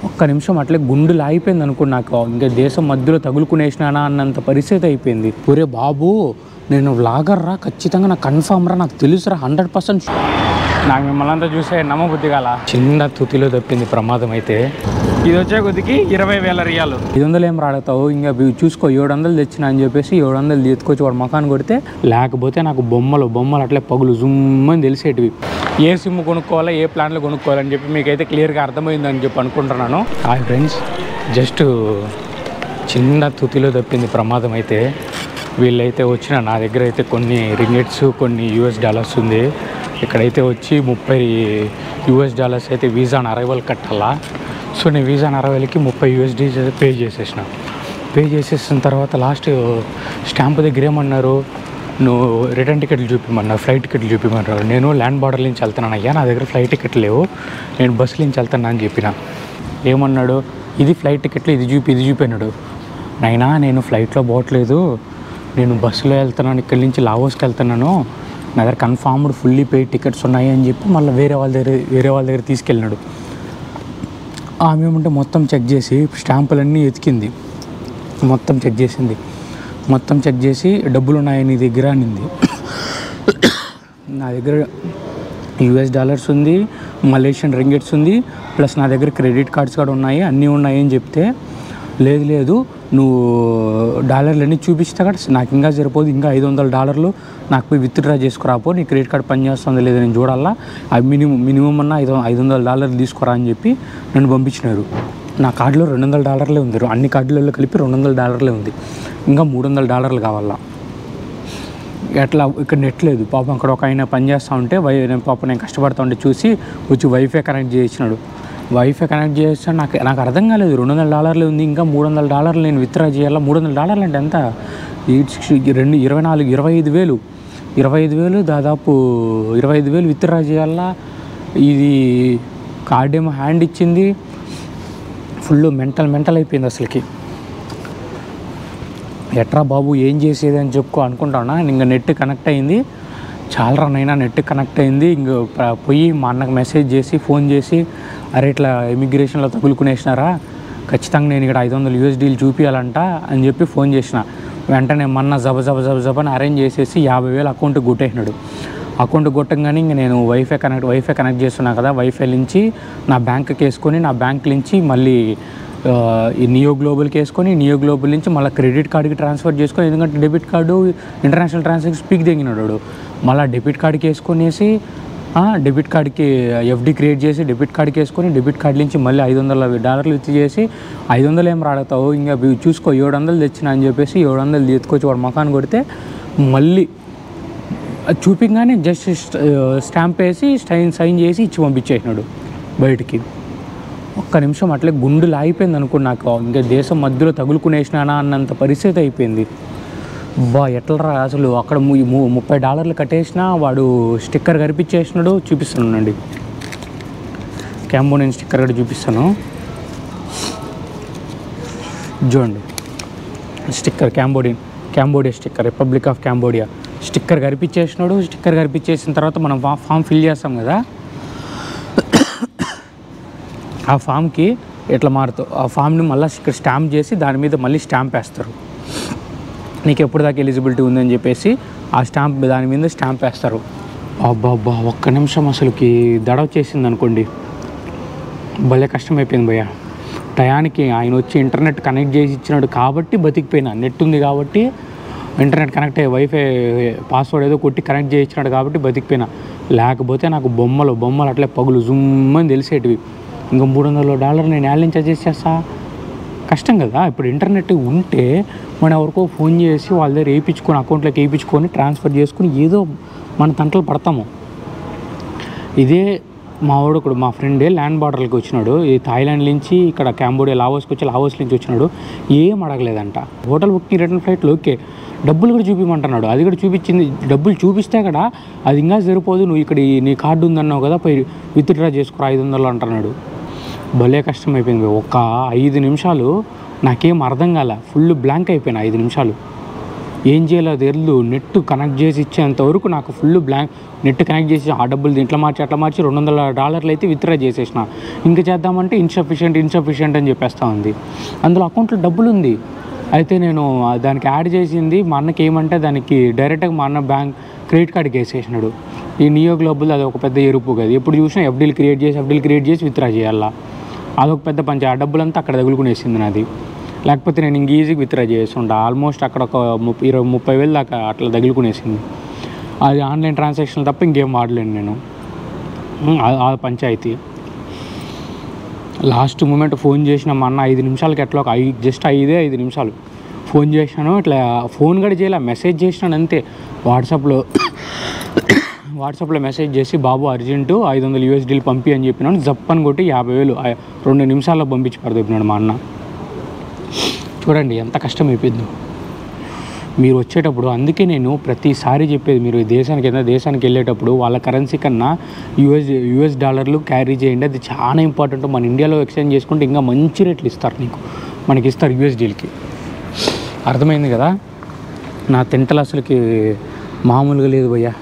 ఒక్క నిమిషం అట్లే గుండు లాగిపోయింది అనుకో నాకు ఇంకా దేశం మధ్యలో తగులుకునేసినానా అన్నంత పరిస్థితి అయిపోయింది ఒరే బాబు నేను వ్లాగర్ రా ఖచ్చితంగా నాకు కన్ఫామ్ రా నాకు తెలుసురా హండ్రెడ్ పర్సెంట్ నాకు మిమ్మల్ని అంతా చూసే నమ్మబుద్ధి కాల చిన్న తుతిలో తప్పింది ప్రమాదం అయితే ఇది వచ్చే కొద్దికి ఇరవై వేల రియాలు ఐదు వందలు ఏం రాడతావు ఇంకా ఇవి చూసుకో ఏడు వందలు తెచ్చిన అని చెప్పేసి ఏడు వందలు తీసుకొచ్చి వాడు మకాన్ కొడితే లేకపోతే నాకు బొమ్మలు బొమ్మలు అట్లే పగులు జుమ్మని తెలిసేటివి ఏ సిమ్ కొనుక్కోవాలా ఏ ప్లాన్లు కొనుక్కోవాలని చెప్పి మీకైతే క్లియర్గా అర్థమైందని చెప్పి అనుకుంటున్నాను హాయ్ ఫ్రెండ్స్ జస్ట్ చిన్న తుతిలో తప్పింది ప్రమాదం అయితే వీళ్ళైతే వచ్చిన నా దగ్గర అయితే కొన్ని రింగెట్స్ కొన్ని యూఎస్ డాలర్స్ ఉంది ఇక్కడైతే వచ్చి ముప్పై యూఎస్ డాలర్స్ అయితే వీసాన్ అరైవల్ కట్టాలా సో నేను వీసాన్ అరైవల్కి ముప్పై యూఎస్డీ పే చేసేసిన పే చేసేసిన తర్వాత లాస్ట్ స్టాంప్ దగ్గర ఏమన్నారు నువ్వు రిటర్న్ టికెట్లు చూపిమన్నారు ఫ్లైట్ టికెట్లు చూపిమన్నారు నేను ల్యాండ్ బార్డర్ నుంచి వెళ్తున్నాను అయ్యా నా దగ్గర ఫ్లైట్ టికెట్ లేవు నేను బస్సు నుంచి వెళ్తాను అని చెప్పిన ఏమన్నాడు ఇది ఫ్లైట్ టికెట్లు ఇది చూపి ఇది చూపినాడు నైనా నేను ఫ్లైట్లో పోవట్లేదు నేను బస్సులో వెళ్తున్నాను ఇక్కడి నుంచి లావోస్కి వెళ్తున్నాను నా దగ్గర కన్ఫామ్డ్ ఫుల్లీ పెయిడ్ టికెట్స్ ఉన్నాయి అని చెప్పి మళ్ళీ వేరే వాళ్ళ దగ్గర వేరే వాళ్ళ దగ్గర తీసుకెళ్ళినాడు ఆమె ఏమంటే మొత్తం చెక్ చేసి స్టాంపులన్నీ ఎతికింది మొత్తం చెక్ చేసింది మొత్తం చెక్ చేసి డబ్బులు ఉన్నాయి నీ దగ్గర అనింది నా దగ్గర యూఎస్ డాలర్స్ ఉంది మలేషియన్ రింగెట్స్ ఉంది ప్లస్ నా దగ్గర క్రెడిట్ కార్డ్స్ కూడా ఉన్నాయి అన్నీ ఉన్నాయి అని చెప్తే లేదు లేదు నువ్వు డాలర్లు అన్నీ చూపిస్తే కూడా నాకు ఇంకా సరిపోదు ఇంకా ఐదు వందల డాలర్లు నాకు పోయి విత్డ్రా చేసుకురాపో నీ క్రెడిట్ కార్డ్ పనిచేస్తుందో లేదో నేను చూడాలా అవి మినిమం మినిమం అన్న ఐదు ఐదు వందల డాలర్లు తీసుకురా అని చెప్పి నన్ను పంపించినారు నా కార్డులో రెండు వందల డాలర్లే ఉంది అన్ని కార్డులలో కలిపి రెండు వందల డాలర్లే ఉంది ఇంకా మూడు వందల డాలర్లు కావాలా ఎట్లా ఇక్కడ నెట్ లేదు పాపం అక్కడ ఒక ఆయన పని చేస్తూ ఉంటే వై నేను పాపం నేను కష్టపడతా ఉంటే చూసి వచ్చి వైఫై కనెక్ట్ చేసినాడు వైఫై కనెక్ట్ చేస్తే నాకు నాకు అర్థం కాలేదు రెండు వందల డాలర్లు ఉంది ఇంకా మూడు వందల డాలర్లు నేను విత్డ్రా చేయాలా మూడు వందల డాలర్లు అంటే ఎంత ఎయిట్ సిక్స్టీ రెండు ఇరవై నాలుగు ఇరవై ఐదు వేలు ఇరవై ఐదు వేలు దాదాపు ఇరవై ఐదు వేలు విత్డ్రా చేయాలా ఇది కార్డ్ ఏమో హ్యాండ్ ఇచ్చింది ఫుల్ మెంటల్ మెంటల్ అయిపోయింది అసలుకి ఎట్రా బాబు ఏం చేసేది అని చెప్పుకో అనుకుంటానా ఇంకా నెట్ కనెక్ట్ అయింది చాలా నైనా నెట్ కనెక్ట్ అయింది ఇంక ప- పోయి మా అన్నకు మెసేజ్ చేసి ఫోన్ చేసి అరే ఇట్లా ఇమిగ్రేషన్లో తగులుకునేసినారా ఖచ్చితంగా నేను ఇక్కడ ఐదు వందలు యూఎస్డీలు చూపించాలంట అని చెప్పి ఫోన్ చేసిన వెంటనే మొన్న జబ జబ జబ జబ అని అరేంజ్ చేసేసి యాభై వేలు అకౌంట్ కొట్టేసినాడు అకౌంట్ కొట్టంగానే ఇంక నేను వైఫై కనెక్ట్ వైఫై కనెక్ట్ చేస్తున్నా కదా వైఫై నుంచి నా బ్యాంక్కి వేసుకొని నా బ్యాంక్ నుంచి మళ్ళీ ఆ, ఈ నియో గ్లోబల్కి వేసుకొని నియో గ్లోబల్ నుంచి మళ్ళీ క్రెడిట్ కార్డుకి ట్రాన్స్ఫర్ చేసుకొని ఎందుకంటే debit card international transaction speak తెగినాడు వాడు. మళ్ళీ డెబిట్ కార్డుకి వేసుకొనేసి ఆ, డెబిట్ కార్డ్కి ఎఫ్డి క్రియేట్ చేసి డెబిట్ కార్డ్కి వేసుకొని డెబిట్ కార్డు నుంచి మళ్ళీ ఐదు వందల డాలర్లు ఇచ్చి చేసి ఐదు వందలు ఏం రాడతావు ఇంకా ఇవి చూసుకో ఏడు వందలు తెచ్చిన అని చెప్పేసి ఏడు వందలు ఎత్తుకొచ్చి వాడు మకాన్ కొడితే మళ్ళీ అది చూపించగానే జస్ట్ స్టాంప్ వేసి సైన్ సైన్ చేసి ఇచ్చి పంపించేసినాడు బయటికి ఒక్క నిమిషం అట్లే గుండు లాగిపోయింది అనుకో నాకు ఇంకా దేశం మధ్యలో తగులుకునేసినానా అన్నంత పరిస్థితి అయిపోయింది బా ఎట్లరా అసలు అక్కడ ము- ము- ముప్పై డాలర్లు కట్టేసినా వాడు స్టిక్కర్ కనిపించేసినాడు చూపిస్తానండి క్యాంబో నేను స్టిక్కర్ కూడా చూపిస్తాను చూడండి sticker Cambodian Cambodia sticker republic of Cambodia sticker కనిపించేసినాడు స్టిక్కర్ కనిపించేసిన తర్వాత మనం ఫా- ఫామ్ ఫిల్ చేస్తాం కదా ఆ ఫామ్కి ఎట్లా మారుతావు ఆ ఫామ్ని మళ్ళీ ఇక్కడ స్టాంప్ చేసి దాని మీద మళ్ళీ స్టాంప్ వేస్తారు నీకు ఎప్పుడు దాకా ఎలిజిబిలిటీ ఉందని చెప్పేసి ఆ స్టాంప్ దాని మీద స్టాంప్ వేస్తారు అబ్బా ఒక్క నిమిషం అసలుకి దడ వచ్చేసింది అనుకోండి భలే కష్టమైపోయింది భయ్య టయానికి ఆయన వచ్చి ఇంటర్నెట్ కనెక్ట్ చేసి ఇచ్చినాడు కాబట్టి బతికిపోయినా నెట్ ఉంది కాబట్టి ఇంటర్నెట్ కనెక్ట్ అయ్యి వైఫై పాస్వర్డ్ ఏదో కొట్టి కనెక్ట్ చేయించినాడు కాబట్టి బతికిపోయినా లేకపోతే నాకు బొమ్మలు బొమ్మలు అట్లే పగులు జుమ్ అని తెలిసేటివి ఇంకా మూడు వందల డాలర్ నేను ఏళ్ళ నుంచి అడ్జస్ట్ చేస్తా కష్టం కదా ఇప్పుడు ఇంటర్నెట్ ఉంటే మనం ఎవరికో ఫోన్ చేసి వాళ్ళ దగ్గర వేయించుకొని అకౌంట్లోకి వేయించుకొని ట్రాన్స్ఫర్ చేసుకుని ఏదో మన తంటలు పడతాము ఇదే మా వాడు ఒకడు మా ఫ్రెండే ల్యాండ్ బార్డర్కి వచ్చినాడు ఈ థాయిలాండ్ నుంచి ఇక్కడ క్యాంబోడియా లావోస్కి వచ్చి లావోస్ నుంచి వచ్చినాడు ఏం అడగలేదంట హోటల్ బుకింగ్ రిటర్న్ ఫ్లైట్లో ఓకే డబ్బులు కూడా చూపించమంటున్నాడు అది కూడా చూపించింది డబ్బులు చూపిస్తే కూడా అది ఇంకా సరిపోదు నువ్వు ఇక్కడ ఈ- నీ కార్డు ఉందన్నావు కదా పోయి విత్డ్రా చేసుకురా ఐదు వందలు అంటున్నాడు భలే కష్టం అయిపోయింది ఒక ఐదు నిమిషాలు నాకేం అర్థం కాల ఫుల్ బ్లాంక్ అయిపోయినా ఐదు నిమిషాలు ఏం చేయాలో అది ఎల్లు నెట్ కనెక్ట్ చేసి ఇచ్చేంత వరకు నాకు ఫుల్ బ్లాంక్ నెట్ కనెక్ట్ చేసి ఆ డబ్బులు దీంట్లో మార్చి అట్లా మార్చి రెండు వందల డాలర్లు అయితే విత్డ్రా చేసేసిన ఇంకా చేద్దామంటే ఇన్సఫిషియంట్ ఇన్సఫిషియంట్ అని చెప్పేస్తా ఉంది అందులో అకౌంట్లో డబ్బులు ఉంది అయితే నేను ఆ దానికి యాడ్ చేసింది మా అన్నకి ఏమంటే దానికి డైరెక్ట్గా మా అన్న బ్యాంక్ క్రెడిట్ కార్డ్కి వేసేసినాడు ఈ నియో గ్లోబల్ అది ఒక పెద్ద ఎరుపు కదా ఎప్పుడు చూసినా ఎఫ్డీలు క్రియేట్ చేసి ఎఫ్డీలు క్రియేట్ చేసి విత్డ్రా చేయాలా అదొక పెద్ద పంచ ఆ డబ్బులంతా అక్కడ తగులుకునేసింది నాది లేకపోతే నేను ఇంక ఈజీగా విత్డ్రా చేస్తుంటా ఆల్మోస్ట్ అక్కడ ఒక ముప్పై ఇరవై ముప్పై వేలు దాకా అట్లా తగులుకునేసింది అది ఆన్లైన్ ట్రాన్సాక్షన్ తప్ప ఇంకేం వాడలేను నేను ఉమ్, ఆ- ఆ పంచాయతీ లాస్ట్ మూమెంట్ ఫోన్ చేసిన మా అన్న ఐదు నిమిషాలకి ఎట్లా ఒక ఐ జస్ట్ ఐదే ఐదు నిమిషాలు ఫోన్ చేసినాను ఇట్లా ఫోన్ కూడా చేయలే మెసేజ్ చేసినాను అంతే వాట్సాప్లో వాట్సాప్లో మెసేజ్ చేసి బాబు అర్జెంటు ఐదు వందలు యూఎస్డీలు పంపి అని చెప్పినాను జప్పని కొట్టి యాభై వేలు ఆ రెండు నిమిషాల్లో పంపించి పడదొప్పినాడు మా అన్న చూడండి ఎంత కష్టం అయిపోయిందో మీరు వచ్చేటప్పుడు అందుకే నేను ప్రతిసారి చెప్పేది మీరు ఈ దేశానికి ఏదైనా దేశానికి వెళ్ళేటప్పుడు వాళ్ళ కరెన్సీ కన్నా యూఎస్ యూఎస్ డాలర్లు క్యారీ చేయండి అది చాలా ఇంపార్టెంట్ మన ఇండియాలో ఎక్స్చేంజ్ చేసుకుంటే ఇంకా మంచి రేట్లు ఇస్తారు నీకు మనకి ఇస్తారు యూఎస్డీలకి అర్థమైంది కదా నా తింటలు అసలుకి మామూలుగా లేదు భయ్యా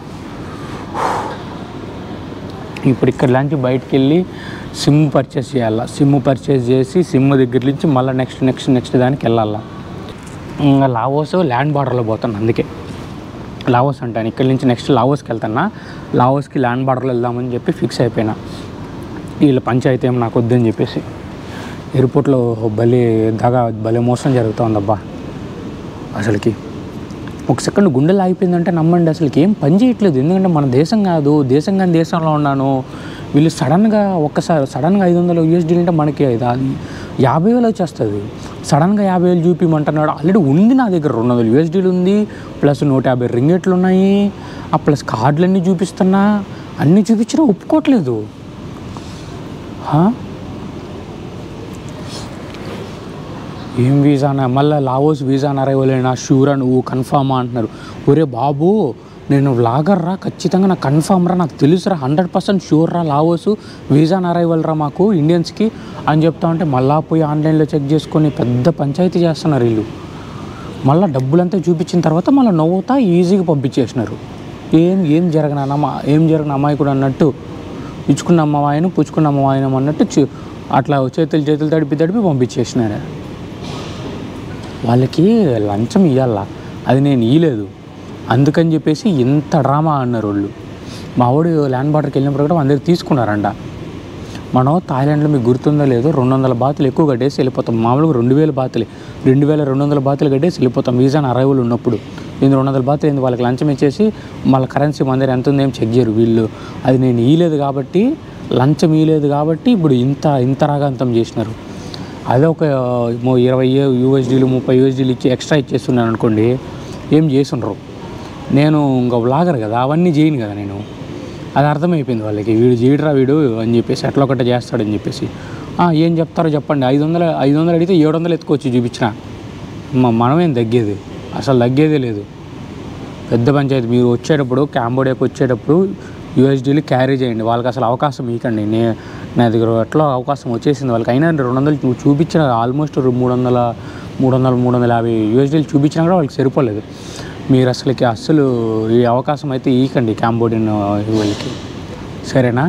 ఇప్పుడు ఇక్కడ నుంచి బయటికి వెళ్ళి సిమ్ పర్చేస్ చేయాలా సిమ్ పర్చేస్ చేసి సిమ్ దగ్గర నుంచి మళ్ళీ నెక్స్ట్ నెక్స్ట్ నెక్స్ట్ దానికి వెళ్ళాలా ఇంకా లావోస్ ల్యాండ్ బార్డర్లో పోతాను అందుకే లావోస్ అంటాను ఇక్కడ నుంచి నెక్స్ట్ లావోస్కి వెళ్తానా లావోస్కి ల్యాండ్ బార్డర్లో వెళ్దామని చెప్పి ఫిక్స్ అయిపోయినా వీళ్ళ పంచాయతీ ఏం నాకు వద్దని చెప్పేసి ఎయిర్పోర్ట్లో భలే దగా భలే మోసం జరుగుతుందబ్బా అసలుకి ఒక సెకండ్ గుండెలు ఆగిపోయిందంటే నమ్మండి అసలుకి ఏం పని చేయట్లేదు ఎందుకంటే మన దేశం కాదు దేశం కానీ దేశంలో ఉన్నాను వీళ్ళు సడన్గా ఒక్కసారి సడన్గా ఐదు వందలు యూఎస్డీ అంటే మనకి ఇది అది యాభై వేలు వచ్చేస్తుంది సడన్గా యాభై వేలు చూపిమంటున్నాడు ఆల్రెడీ ఉంది నా దగ్గర రెండు వందలు యూఎస్డీలు ఉంది ప్లస్ నూట యాభై రింగెట్లు ఉన్నాయి ఆ ప్లస్ కార్డులన్నీ చూపిస్తున్నా అన్నీ చూపించినా ఒప్పుకోవట్లేదు హా? ఏం వీసానా మళ్ళీ లావోస్ వీసా అరైవలేనా షూరా నువ్వు కన్ఫామా అంటున్నారు ఒరే బాబు నేను వ్లాగర్ రా ఖచ్చితంగా నాకు కన్ఫామ్ రా నాకు తెలుసురా హండ్రెడ్ పర్సెంట్ షూర్ రా లావోస్ వీసా అరైవల్ రా మాకు ఇండియన్స్కి అని చెప్తా ఉంటే మళ్ళా పోయి ఆన్లైన్లో చెక్ చేసుకొని పెద్ద పంచాయతీ చేస్తున్నారు వీళ్ళు మళ్ళీ డబ్బులంతా చూపించిన తర్వాత మళ్ళీ నవ్వుతా ఈజీగా పంపించేసినారు ఏం ఏం జరగన అమ్మా ఏం జరగన అమ్మాయికుడు అన్నట్టు ఇచ్చుకున్న అమ్మవాయను పుచ్చుకున్న అమ్మవాయనం అన్నట్టు చు- అట్లా చేతులు చేతులు తడిపి తడిపి పంపించేసినారు వాళ్ళకి లంచం ఇవ్వాల అది నేను ఇయ్యలేదు అందుకని చెప్పేసి ఇంత డ్రామా అన్నారు వాళ్ళు మా వాడు ల్యాండ్ బార్డర్కి వెళ్ళినప్పుడు కూడా అందరు తీసుకున్నారంట మనం థాయిలాండ్లో మీకు గుర్తుందో లేదో రెండు వందల బాతులు ఎక్కువ కట్టేసి వెళ్ళిపోతాం మామూలుగా రెండు వేల బాతులే రెండు వేల రెండు వందల బాతులు కట్టేసి వెళ్ళిపోతాం వీజా అరైవల్ ఉన్నప్పుడు ఇది రెండు వందల బాతులు ఏంది వాళ్ళకి లంచం ఇచ్చేసి మళ్ళీ కరెన్సీ మన దగ్గర ఎంత ఉందో ఏం చెక్ చేయరు వీళ్ళు అది నేను ఇయ్యలేదు కాబట్టి లంచం ఇయ్యలేదు కాబట్టి ఇప్పుడు ఇంత ఇంత రాగాంతం చేసినారు అదే ఒక మో ఇరవై యూఎస్డీలు ముప్పై యూఎస్డీలు ఇచ్చి ఎక్స్ట్రా ఇచ్చేస్తున్నాను అనుకోండి ఏం చేసుండ్రు నేను ఇంకా వ్లాగర్ కదా అవన్నీ చేయను కదా నేను అది అర్థమైపోయింది వాళ్ళకి వీడు చేయడరా వీడు అని చెప్పేసి ఎట్లా ఒకటి చేస్తాడని చెప్పేసి "ఆ, ఏం చెప్తారో చెప్పండి ఐదు వందలు ఐదు వందలు అడిగితే ఏడు వందలు ఎత్తుకొచ్చి చూపించిన మ- మనమేం తగ్గేది అసలు తగ్గేదే లేదు పెద్ద పంచాయతీ మీరు వచ్చేటప్పుడు కాంబోడియాకి వచ్చేటప్పుడు యూఎస్డీలు క్యారీ చేయండి వాళ్ళకి అసలు అవకాశం ఇవ్వకండి నే నా దగ్గర ఎట్లా అవకాశం వచ్చేసింది వాళ్ళకి అయినా రెండు వందలు చూ- చూపించిన ఆల్మోస్ట్ మూడు వందల మూడు వందల మూడు వందల యాభై యూఎస్డీలు చూపించినా కూడా వాళ్ళకి సరిపోలేదు మీరు అసలుకి అస్సలు ఈ అవకాశం అయితే ఇవ్వకండి కాంబోడియన్ వాళ్ళకి సరేనా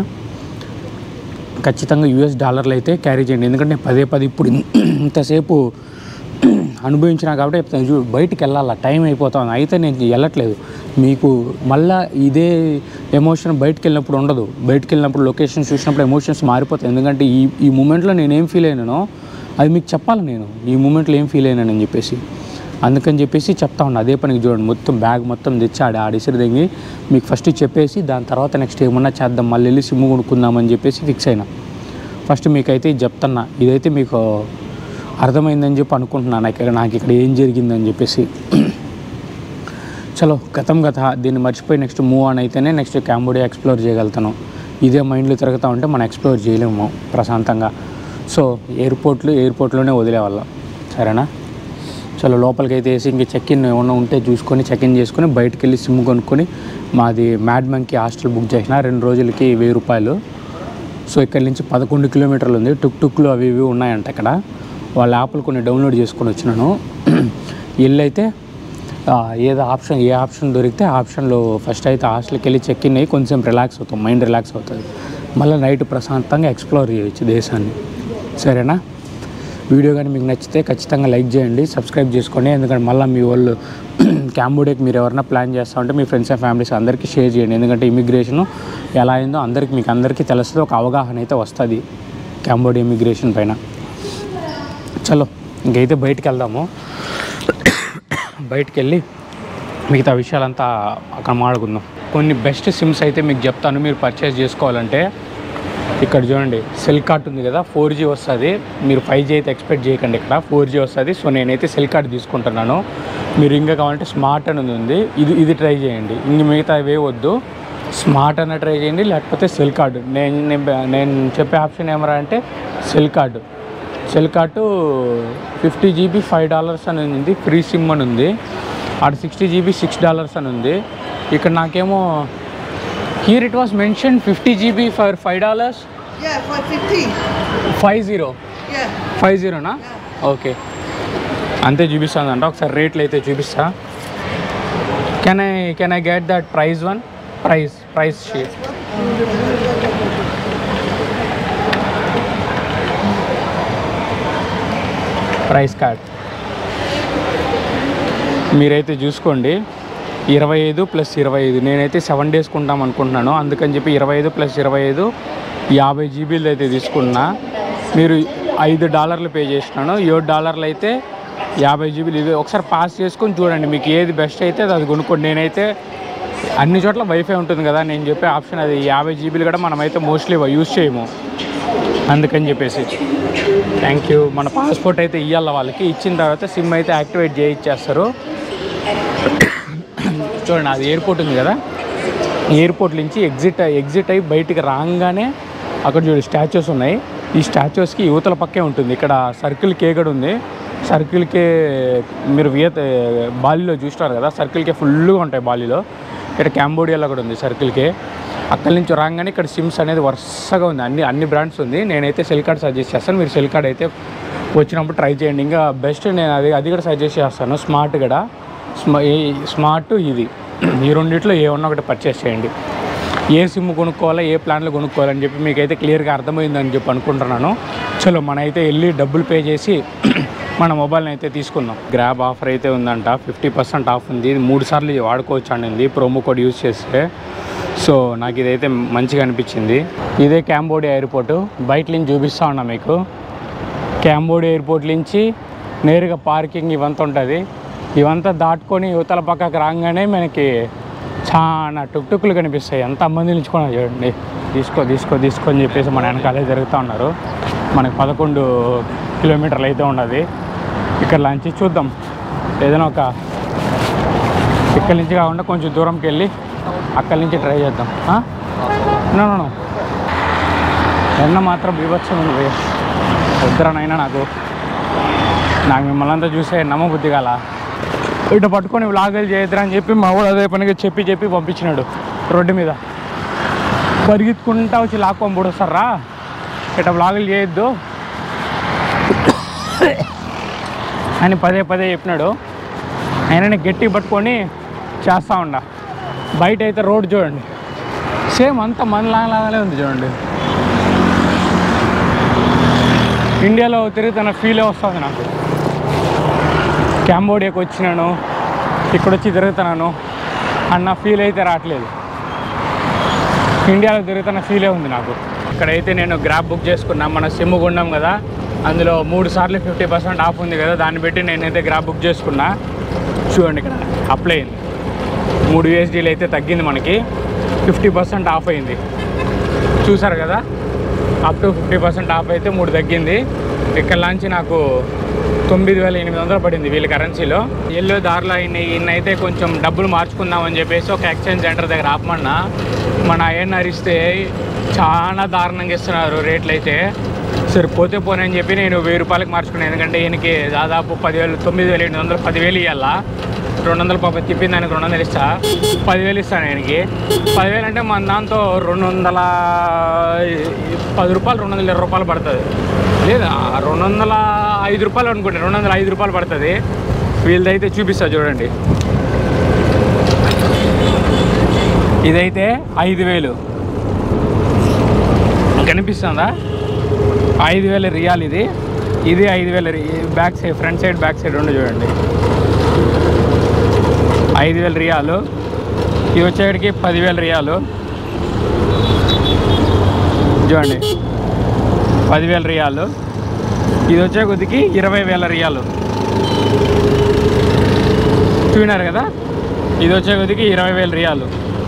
ఖచ్చితంగా యూఎస్ డాలర్లు అయితే క్యారీ చేయండి ఎందుకంటే నేను పదే పదే ఇప్పుడు ఇంతసేపు అనుభవించినా కాబట్టి చెప్తాను చూడు బయటికి వెళ్ళాలా టైం అయిపోతుంది అయితే నేను వెళ్ళట్లేదు మీకు మళ్ళా ఇదే ఎమోషన్ బయటికి వెళ్ళినప్పుడు ఉండదు బయటికి వెళ్ళినప్పుడు లొకేషన్ చూసినప్పుడు ఎమోషన్స్ మారిపోతాయి ఎందుకంటే ఈ ఈ మూమెంట్లో నేను ఏం ఫీల్ అయినానో అది మీకు చెప్పాలి నేను ఈ మూమెంట్లో ఏం ఫీల్ అయినానని చెప్పేసి అందుకని చెప్పేసి చెప్తా ఉన్నా అదే పనికి చూడండి మొత్తం బ్యాగ్ మొత్తం తెచ్చి ఆడ ఆడిసిరి దగ్గర మీకు ఫస్ట్ చెప్పేసి దాని తర్వాత నెక్స్ట్ ఏమన్నా చేద్దాం మళ్ళీ వెళ్ళి సిమ్ కొనుక్కుందామని చెప్పేసి ఫిక్స్ అయినా ఫస్ట్ మీకైతే ఇది చెప్తున్నా ఇదైతే మీకు అర్థమైందని చెప్పి అనుకుంటున్నాను నాకు ఇక్కడ నాకు ఇక్కడ ఏం జరిగిందని చెప్పేసి చలో గతం గత దీన్ని మర్చిపోయి నెక్స్ట్ మూవ్ ఆన్ అయితేనే నెక్స్ట్ కాంబోడియా ఎక్స్ప్లోర్ చేయగలుగుతాను ఇదే మైండ్లో తిరుగుతూ ఉంటే మనం ఎక్స్ప్లోర్ చేయలేము ప్రశాంతంగా సో ఎయిర్పోర్ట్లు ఎయిర్పోర్ట్లోనే వదిలేవాళ్ళం సరేనా చలో లోపలికి అయితే వేసి ఇంక చెక్ ఇన్ ఏమన్నా ఉంటే చూసుకొని చెక్ ఇన్ చేసుకొని బయటికి వెళ్ళి సిమ్ కొనుక్కొని మాది మ్యాడ్ మంకి హాస్టల్ బుక్ చేసిన రెండు రోజులకి వెయ్యి రూపాయలు సో ఇక్కడ నుంచి పదకొండు కిలోమీటర్లు ఉంది టుక్ టుక్లు అవి ఇవి ఉన్నాయంట ఇక్కడ వాళ్ళ యాప్లు కొన్ని డౌన్లోడ్ చేసుకొని వచ్చినాను ఇల్లు అయితే ఆ, ఏదో ఆప్షన్ ఏ ఆప్షన్ దొరికితే ఆ ఆప్షన్లో ఫస్ట్ అయితే హాస్టల్కి వెళ్ళి చెక్ ఇన్ అయ్యి కొంచెం రిలాక్స్ అవుతాం మైండ్ రిలాక్స్ అవుతుంది మళ్ళీ నైట్ ప్రశాంతంగా ఎక్స్ప్లోర్ చేయొచ్చు దేశాన్ని సరేనా వీడియో కానీ మీకు నచ్చితే ఖచ్చితంగా లైక్ చేయండి సబ్స్క్రైబ్ చేసుకోండి ఎందుకంటే మళ్ళీ మీ వాళ్ళు క్యాంబోడియాకి మీరు ఎవరైనా ప్లాన్ చేస్తూ ఉంటే మీ ఫ్రెండ్స్ అండ్ ఫ్యామిలీస్ అందరికీ షేర్ చేయండి ఎందుకంటే ఇమిగ్రేషన్ ఎలా అయిందో అందరికి మీకు అందరికీ తెలుస్తుంది ఒక అవగాహన అయితే వస్తుంది క్యాంబోడియా ఇమిగ్రేషన్ పైన చలో ఇంకైతే బయటికి వెళ్దాము బయటికి వెళ్ళి మిగతా విషయాలంతా అక్కడ మాడుకుందాం కొన్ని బెస్ట్ సిమ్స్ అయితే మీకు చెప్తాను మీరు పర్చేస్ చేసుకోవాలంటే ఇక్కడ చూడండి సెల్ కార్డ్ ఉంది కదా ఫోర్ జీ వస్తుంది మీరు ఫైవ్ జీ అయితే ఎక్స్పెక్ట్ చేయకండి ఇక్కడ ఫోర్ జీ వస్తుంది సో నేనైతే సెల్ కార్డ్ తీసుకుంటున్నాను మీరు ఇంకా కావాలంటే స్మార్ట్ అనేది ఉంది ఇది ఇది ట్రై చేయండి ఇంక మిగతా అవే వద్దు స్మార్ట్ అన్న ట్రై చేయండి లేకపోతే సెల్ కార్డు నేను నేను- నేను చెప్పే ఆప్షన్ ఏమరా అంటే cell card cell card fifty GB five dollars అని ఉంది ఫ్రీ సిమ్ అని ఉంది అటు సిక్స్టీ జీబీ సిక్స్ డాలర్స్ అని ఉంది ఇక్కడ నాకేమో here it was mention fifty GB for five dollars Yeah, for 50. Five zero Yeah. Five జీరోనా ఓకే అంతే చూపిస్తుందంట ఒకసారి రేట్లు అయితే చూపిస్తా can I can I get that price one price price sheet price card మీరైతే చూసుకోండి ఇరవై ఐదు ప్లస్ ఇరవై ఐదు నేనైతే సెవెన్ డేస్ కొంటాం అనుకుంటున్నాను అందుకని చెప్పి ఇరవై ఐదు ప్లస్ ఇరవై ఐదు యాభై జీబీలు అయితే తీసుకున్నా మీరు ఐదు డాలర్లు పే చేసినాను ఏడు డాలర్లు అయితే యాభై జీబీలు ఇది ఒకసారి పాస్ చేసుకొని చూడండి మీకు ఏది బెస్ట్ అయితే అది కొనుక్కోండి నేనైతే అన్ని చోట్ల వైఫై ఉంటుంది కదా నేను చెప్పే ఆప్షన్ అది యాభై జీబీలు కూడా మనమైతే మోస్ట్లీ యూస్ చేయము అందుకని చెప్పేసి థ్యాంక్ యూ మన పాస్పోర్ట్ అయితే ఇవ్వాలి వాళ్ళకి ఇచ్చిన తర్వాత సిమ్ అయితే యాక్టివేట్ చేయించేస్తారు చూడండి అది ఎయిర్పోర్ట్ ఉంది కదా ఎయిర్పోర్ట్ నుంచి ఎగ్జిట్ ఎగ్జిట్ అయ్యి బయటికి రాగానే అక్కడ చూడు స్టాచ్యూస్ ఉన్నాయి ఈ స్టాచ్యూస్కి యువతల పక్కే ఉంటుంది ఇక్కడ సర్కిల్ కే కూడా ఉంది సర్కిల్ కే మీరు వియత బాలీలో చూసినారు కదా సర్కిల్ కే ఫుల్గా ఉంటాయి బాలీలో ఇక్కడ క్యాంబోడియాలో కూడా ఉంది సర్కిల్ కే అక్కడి నుంచి రాగానే ఇక్కడ సిమ్స్ అనేది వరుసగా ఉంది అన్ని అన్ని బ్రాండ్స్ ఉంది నేనైతే సెల్ కార్డ్ సజెస్ట్ చేస్తాను మీరు సెల్ కార్డ్ అయితే వచ్చినప్పుడు ట్రై చేయండి ఇంకా బెస్ట్ నేను అది అది కూడా సజెస్ట్ చేస్తాను స్మార్ట్ కూడా స్మా ఈ- స్మార్ట్ ఇది ఈ రెండిట్లో ఏ ఉన్నా ఒకటి పర్చేస్ చేయండి ఏ సిమ్ కొనుక్కోవాలా ఏ ప్లాన్లు కొనుక్కోవాలని చెప్పి మీకైతే క్లియర్గా అర్థమైందని చెప్పి అనుకుంటున్నాను చలో మన అయితే వెళ్ళి డబ్బులు పే చేసి మన మొబైల్ని అయితే తీసుకుందాం గ్రాబ్ ఆఫర్ అయితే ఉందంట ఫిఫ్టీ పర్సెంట్ ఆఫ్ ఉంది ఇది మూడు సార్లు వాడుకోవచ్చు అండి ప్రోమో కోడ్ యూస్ చేస్తే సో నాకు ఇదైతే మంచిగా అనిపించింది ఇదే క్యాంబోడియా ఎయిర్పోర్టు బయట నుంచి చూపిస్తా ఉన్నా మీకు క్యాంబోడియా ఎయిర్పోర్ట్ నుంచి నేరుగా పార్కింగ్ ఇవంతా ఉంటుంది ఇవంతా దాటుకొని యువతల పక్కకు రాగానే మనకి చాలా టుక్టుక్లు కనిపిస్తాయి ఎంత మంది నిల్చుకున్నా చూడండి తీసుకో తీసుకో తీసుకో అని చెప్పేసి మన వెనకాలే జరుగుతూ ఉన్నారు మనకి పదకొండు కిలోమీటర్లు అయితే ఉన్నది ఇక్కడ లంచ్ చూద్దాం ఏదైనా ఒక ఇక్కడి నుంచి కాకుండా కొంచెం దూరంకి వెళ్ళి అక్కడి నుంచి ట్రై చేద్దాం నో నో ఎండ మాత్రం బీభత్సం ఉంది భయ్యా. వద్దురానైనా నాకు నాకు మిమ్మల్ని అంతా చూసే నమ్మబుద్ధి కాల ఇటు పట్టుకొని వ్లాగులు చేయొద్దురా అని చెప్పి మా వాడు అదే పనిగా చెప్పి చెప్పి పంపించినాడు రోడ్డు మీద పరిగెత్తుకుంటా వచ్చి లాక్కొని పొడుస్తారా ఇట్లా వ్లాగులు చేయొద్దు అని పదే పదే చెప్పినాడు ఆయన గట్టి పట్టుకొని చేస్తూ ఉండ బయట అయితే రోడ్ చూడండి సేమ్ అంత మనలాగానే ఉంది చూడండి ఇండియాలో తిరుగుతున్న ఫీలే వస్తుంది నాకు క్యాంబోడియాకి వచ్చినాను ఇక్కడ వచ్చి తిరుగుతున్నాను అన్న ఫీల్ అయితే రావట్లేదు ఇండియాలో తిరుగుతున్న ఫీలే ఉంది నాకు ఇక్కడైతే నేను గ్రాబ్ బుక్ చేసుకున్నా మన సిమ్ కొన్నాం కదా అందులో మూడు సార్లు ఫిఫ్టీ పర్సెంట్ ఆఫ్ ఉంది కదా దాన్ని బట్టి నేనైతే గ్రాబ్ బుక్ చేసుకున్నా చూడండి ఇక్కడ అప్లై అయింది మూడు యూఎస్డీలు అయితే తగ్గింది మనకి ఫిఫ్టీ పర్సెంట్ ఆఫ్ అయింది చూసారు కదా up to fifty percent off అయితే మూడు తగ్గింది ఇక్కడ నుంచి నాకు తొమ్మిది వేల ఎనిమిది వందలు పడింది వీళ్ళ కరెన్సీలో ఎల్లో దారిలో ఇన్ని ఇన్ని అయితే కొంచెం డబ్బులు మార్చుకుందామని చెప్పేసి ఒక ఎక్స్చేంజ్ సెంటర్ దగ్గర ఆపమన్నా మన ఐఎన్ఆర్ ఇస్తే చాలా దారుణంగా ఇస్తున్నారు రేట్లు అయితే సరే పోతే పోనీ అని చెప్పి నేను వెయ్యి రూపాయలకి మార్చుకున్నాను ఎందుకంటే ఈయనకి దాదాపు పదివేలు తొమ్మిది వేల ఎనిమిది వందలు పదివేలు ఇవ్వాలా రెండు వందల పాప తిప్పింది దానికి రెండు వందలు ఇస్తా పదివేలు ఇస్తాను ఆయనకి పదివేలు అంటే మన దాంతో రెండు వందల పది రూపాయలు రెండు వందల ఇరవై రూపాయలు పడుతుంది లేదా రెండు వందల ఐదు రూపాయలు అనుకుంటే రెండు వందల ఐదు రూపాయలు పడుతుంది వీళ్ళదైతే చూపిస్తా చూడండి ఇదైతే ఐదు వేలు కనిపిస్తుందా ఐదు వేల రియాల్ ఇది ఇది ఐదు వేల రి- back side front side back side రెండు చూడండి ఐదు వేల రియాలు ఇవి వచ్చేటికి పదివేల రియాలు చూడండి పదివేల రియాలు ఇది వచ్చే కొద్దికి ఇరవై వేల రియాలు చూసినారు కదా ఇది వచ్చే కొద్దికి ఇరవై వేల రియాలు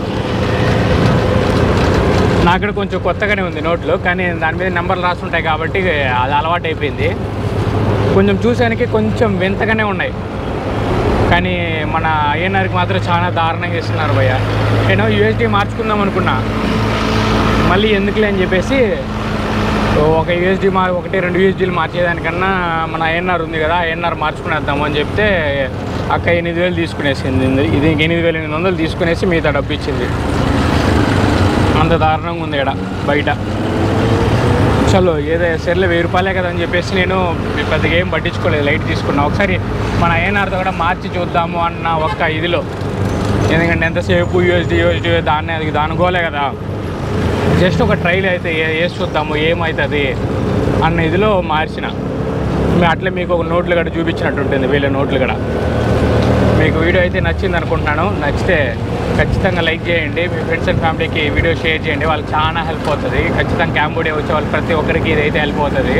నాకు కొంచెం కొత్తగానే ఉంది నోట్లు కానీ దాని మీద నెంబర్లు రాస్తుంటాయి కాబట్టి అది అలవాటు అయిపోయింది కొంచెం చూసానికి కొంచెం వింతగానే ఉన్నాయి కానీ మన ఐఎన్ఆర్కి మాత్రం చాలా దారుణంగా ఇస్తున్నారు భయ్య నేను యూఎస్డీ మార్చుకుందాం అనుకున్నా మళ్ళీ ఎందుకులే అని చెప్పేసి ఒక యూఎస్డీ మా ఒకటి రెండు యూఎస్డీలు మార్చేదానికన్నా మన ఐఎన్ఆర్ ఉంది కదా ఐఎన్ఆర్ మార్చుకునేద్దాము అని చెప్తే అక్క ఎనిమిది వేలు తీసుకునేసింది ఇది ఎనిమిది వేల ఎనిమిది వందలు తీసుకునేసి మిగతా డబ్బు ఇచ్చింది అంత దారుణంగా ఉంది ఇక్కడ బయట చలో ఏదో సర్లే వెయ్యి రూపాయలే కదా అని చెప్పేసి నేను పెద్దగా ఏం పట్టించుకోలేదు లైట్ తీసుకున్నా ఒకసారి మన ఐఎన్ఆర్తో కూడా మార్చి చూద్దాము అన్న ఒక్క ఇదిలో ఎందుకంటే ఎంతసేపు యూఎస్డి యూఎస్డి దాన్ని అది దానుకోలే కదా జస్ట్ ఒక ట్రైల్ అయితే ఏ- వేసి చూద్దాము ఏమవుతుంది అన్న ఇదిలో మార్చిన మీ అట్లే మీకు ఒక నోట్లు కూడా చూపించినట్టు ఉంటుంది వీళ్ళ నోట్లు కూడా మీకు వీడియో అయితే నచ్చింది అనుకుంటున్నాను నచ్చితే ఖచ్చితంగా లైక్ చేయండి మీ ఫ్రెండ్స్ అండ్ ఫ్యామిలీకి వీడియో షేర్ చేయండి వాళ్ళకి చాలా హెల్ప్ అవుతుంది ఖచ్చితంగా క్యాంబోడియా వచ్చే వాళ్ళు ప్రతి ఒక్కరికి ఇదైతే హెల్ప్ అవుతుంది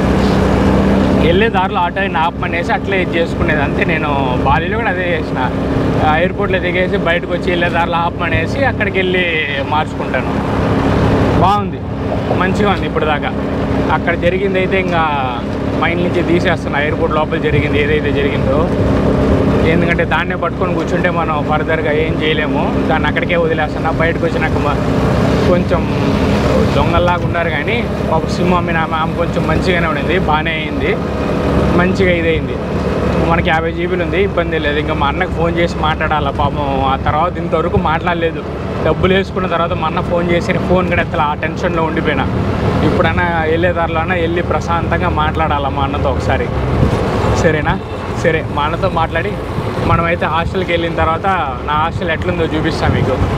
వెళ్ళే దారిలో ఆటో ఆపమనేసి అట్లే ఇది చేసుకునేది అంతే నేను బాలీలో కూడా అదే చేసిన ఎయిర్పోర్ట్లో దిగేసి బయటకు వచ్చి వెళ్ళే దారిలో ఆపమనేసి అక్కడికి వెళ్ళి మార్చుకుంటాను బాగుంది మంచిగా ఉంది ఇప్పుడు దాకా అక్కడ జరిగింది అయితే ఇంకా మైండ్ నుంచి తీసేస్తున్నా ఎయిర్పోర్ట్ లోపల జరిగింది ఏదైతే జరిగిందో ఎందుకంటే దాన్నే పట్టుకొని కూర్చుంటే మనం ఫర్దర్గా ఏం చేయలేము దాన్ని అక్కడికే వదిలేస్తున్నా బయటకు వచ్చినాక మ- కొంచెం దొంగల్లాగా ఉన్నారు కానీ పాప సింహం మీద ఆమె ఆమె కొంచెం మంచిగానే ఉండింది బాగానే అయింది మంచిగా ఇదైంది మనకి యాభై జీబీలు ఉంది ఇబ్బంది లేదు ఇంకా మా అన్నకు ఫోన్ చేసి మాట్లాడాలి పాపం ఆ తర్వాత ఇంతవరకు మాట్లాడలేదు డబ్బులు వేసుకున్న తర్వాత మా అన్న ఫోన్ చేసి ఫోన్ కూడా ఎత్తలా ఆ టెన్షన్లో ఉండిపోయినా ఇప్పుడన్నా వెళ్ళేదారిలోనా వెళ్ళి ప్రశాంతంగా మాట్లాడాలా మా అన్నతో ఒకసారి సరేనా సరే మా అన్నతో మాట్లాడి మనమైతే హాస్టల్కి వెళ్ళిన తర్వాత నా హాస్టల్ ఎట్లుందో చూపిస్తాను మీకు